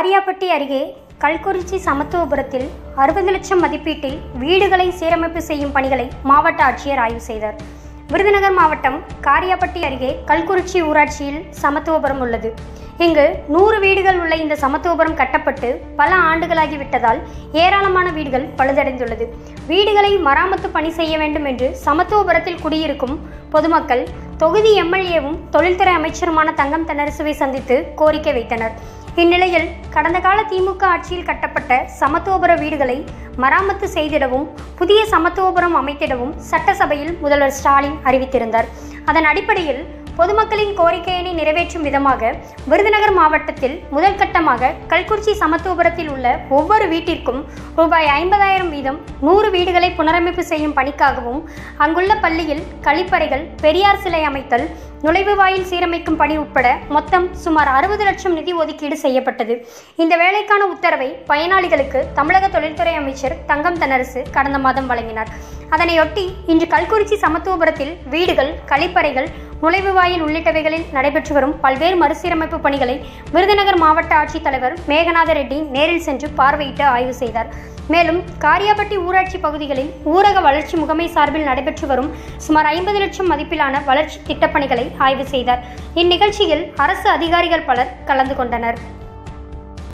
அரியாப்பட்டி அருகே கல்குறிச்சி சமத்துவபுரத்தில் அறுபது லட்சம் மதிப்பீட்டில் வீடுகளை சீரமைப்பு செய்யும் பணிகளை மாவட்ட ஆட்சியர் ஆய்வு செய்தார் விருதுநகர் மாவட்டம் காரியாப்பட்டி அருகே கல்குறிச்சி ஊராட்சியில் சமத்துவபுரம் உள்ளது இங்கு நூறு வீடுகள் உள்ள இந்த சமத்துவபுரம் கட்டப்பட்டு பல ஆண்டுகளாகி விட்டதால் ஏராளமான வீடுகள் பழுதடைந்துள்ளது வீடுகளை மராமத்து பணி செய்ய வேண்டும் என்று சமத்துவபுரத்தில் குடியிருக்கும் பொதுமக்கள் தொகுதி எம்எல்ஏவும் தொழில்துறை அமைச்சருமான தங்கம் தென்னரசுவை சந்தித்து கோரிக்கை வைத்தனர் இந்நிலையில் கடந்த கால திமுக ஆட்சியில் கட்டப்பட்ட சமத்துவபுர வீடுகளை மராமத்து செய்திடவும் புதிய சமத்துவபுரம் அமைத்திடவும் சட்டசபையில் முதல்வர் ஸ்டாலின் அறிவித்திருந்தார் அதன் அடிப்படையில் பொதுமக்களின் கோரிக்கையினை நிறைவேற்றும் விதமாக விருதுநகர் மாவட்டத்தில் முதல் கட்டமாக கல்குறிச்சி சமத்துவபுரத்தில் உள்ள ஒவ்வொரு வீட்டிற்கும் ரூபாய் ஐம்பதாயிரம் வீதம் நூறு வீடுகளை புனரமைப்பு செய்யும் பணிக்காகவும் அங்குள்ள பள்ளியில் கழிப்பறைகள் பெரியார் சிலை அமைத்தல் நுழைவு வாயில் சீரமைக்கும் பணி உட்பட மொத்தம் சுமார் அறுபது லட்சம் நிதி ஒதுக்கீடு செய்யப்பட்டது இந்த வேலைக்கான உத்தரவை பயனாளிகளுக்கு தமிழக தொழில்துறை அமைச்சர் தங்கம் தென்னரசு கடந்த மாதம் வழங்கினார் அதனையொட்டி இன்று கல்குறிச்சி சமத்துவபுரத்தில் வீடுகள் கழிப்பறைகள் நுழைவு வாயில் உள்ளிட்டவைகளில் நடைபெற்று வரும் பல்வேறு மறுசீரமைப்பு பணிகளை விருதுநகர் மாவட்ட ஆட்சித்தலைவர் மேகநாத ரெட்டி நேரில் சென்று பார்வையிட்டு ஆய்வு செய்தார் மேலும் காரியாபட்டி ஊராட்சி பகுதிகளில் ஊரக வளர்ச்சி முகமை சார்பில் நடைபெற்று வரும் சுமார் ஐம்பது லட்சம் மதிப்பிலான வளர்ச்சி திட்டப்பணிகளை ஆய்வு செய்தார் இந்நிகழ்ச்சியில் அரசு அதிகாரிகள் பலர் கலந்து கொண்டனர்